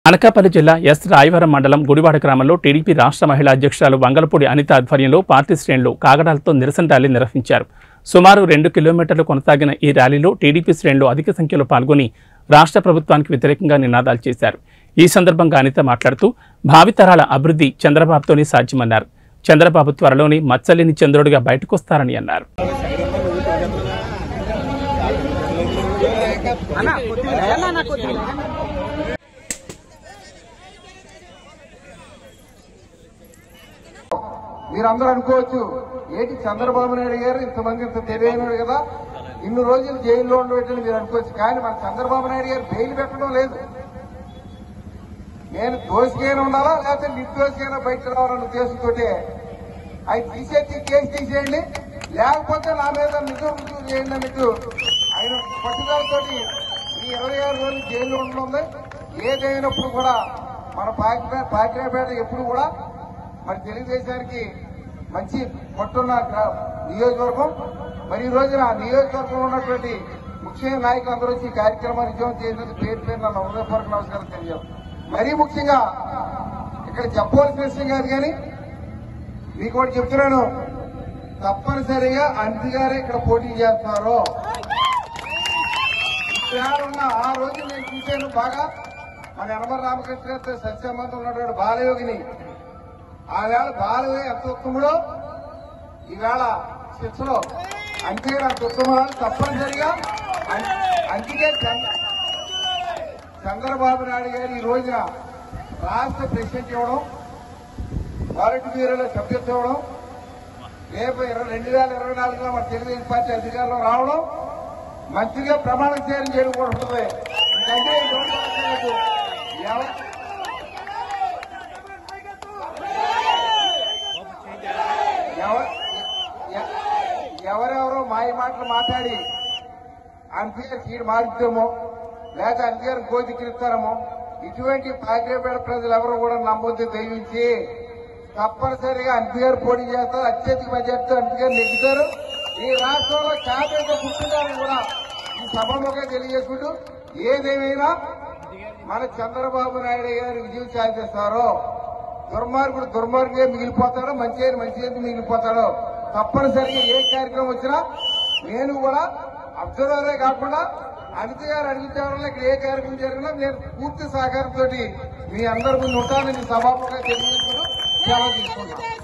అనకాపల్లి జిల్లా ఎస్ రాయవరం మండలం గుడివాడ గ్రామంలో టీడీపీ రాష్ట్ర మహిళా అధ్యక్షురాలు వంగలపూడి అనిత ఆధ్వర్యంలో పార్టీ శ్రేణులు కాగడాలతో నిరసన ర్యాలీ నిర్వహించారు సుమారు రెండు కిలోమీటర్లు కొనసాగిన ఈ ర్యాలీలో టీడీపీ శ్రేణులు అధిక సంఖ్యలో పాల్గొని రాష్ట్ర ప్రభుత్వానికి వ్యతిరేకంగా నినాదాలు చేశారు ఈ సందర్భంగా అనిత మాట్లాడుతూ భావితరాల అభివృద్ధి చంద్రబాబుతోనే సాధ్యమన్నారు చంద్రబాబు త్వరలోనే మచ్చలేని చంద్రుడిగా బయటకొస్తారని అన్నారు మీరందరూ అనుకోవచ్చు ఏంటి చంద్రబాబు నాయుడు గారు ఇంతమంది ఇంత తెలియనాడు కదా ఇన్ని రోజులు జైల్లో ఉండబెట్టని మీరు అనుకోవచ్చు కానీ మన చంద్రబాబు నాయుడు గారు బెయిల్ పెట్టడం లేదు నేను దోషికైనా ఉండాలా లేకపోతే నిర్దోషికైనా బయట రావాలన్న ఉద్దేశంతో ఆయన తీసేసి కేసు తీసేయండి లేకపోతే నా మీద నిజం రుజువు చేయండి అన్నట్టు ఆయన పట్టుదలతో ఈ ఇరవై ఆరు రోజులు జైల్లో ఉండడం ఏదైనప్పుడు కూడా మన పాకిపేట పాకిరేపేట ఎప్పుడు కూడా మరి తెలుగుదేశానికి మంచి పట్టున్న గ్రా- నియోజకవర్గం మరి ఈ రోజున ఆ నియోజకవర్గంలో ఉన్నటువంటి ముఖ్యమైన నాయకులు అందరూ వచ్చి ఈ కార్యక్రమాన్ని విజయం చేసినందుకు పేరు పేరు నా హృదయపూర్వక నమస్కారం తెలియదు మరీ ముఖ్యంగా ఇక్కడ చెప్పవలసిన విషయం కాదు కానీ మీకు ఒకటి చెప్తున్నాను తప్పనిసరిగా అంటి గారే ఇక్కడ పోటీ చేస్తున్నారు ఇక్కడ ఉన్న ఆ రోజు నేను చూశాను బాగా మన యనమల రామకృష్ణ గారితో సత్యసంబంధం ఉన్నటువంటి బాలయోగిని ఆ వేళ బాలయోగి ఎంత ఉత్తముడో ఈవేళ శిక్షలో అంతే అంత ఉత్తముడు తప్పనిసరిగా అం- అందుకే చంద్ర- చంద్రబాబు నాయుడు గారు ఈ రోజున రాష్ట్ర ప్రెసిడెంట్ ఇవ్వడం పాలిట్ బ్యూరోలో సభ్యత్వం ఇవ్వడం రేపు ఇరవై రెండు వేల ఇరవై నాలుగులో మన తెలుగుదేశం పార్టీ అధికారంలో రావడం మంత్రిగా ప్రమాణ చేయడం చేయడం కూడా ఉంటుంది ఎందుకంటే ఈ రెండు రాష్ట్రాలకు ఎవ- ఎవ- ఎ- ఎవరెవరో మాయ మాటలు మాట్లాడి అంతగా సీడ్ మారుతామో లేదా అంతగారు గోతికిస్తారేమో ఇటువంటి పాకిరేపేట ప్రజలు ఎవరు కూడా నమ్మొద్దు దయవించి తప్పనిసరిగా అంతగారు పోటీ చేస్తారు అత్యధిక మెజార్టీతో అంతగారు నెగ్గుతారు ఈ రాష్ట్రంలో క్యాబినెట్ పుట్టిందని కూడా ఈ సభముగా తెలియజేసుకుంటూ ఏదేమైనా మన చంద్రబాబు నాయుడు గారు విజయం సాధిస్తారో దుర్మార్గుడు దుర్మార్గుడే మిగిలిపోతాడో మంచి మంచి మిగిలిపోతాడో తప్పనిసరిగా ఏ కార్యక్రమం వచ్చినా నేను కూడా అబ్జర్వరే కాకుండా అనిత గారు అడిగితే ఇక్కడ ఏ కార్యక్రమం జరిగినా నేను పూర్తి సహకారంతో మీ అందరి ముందు ఉంటానని సభాముఖంగా తెలియజేసుకుంటూ సెలవు తీసుకుంటాను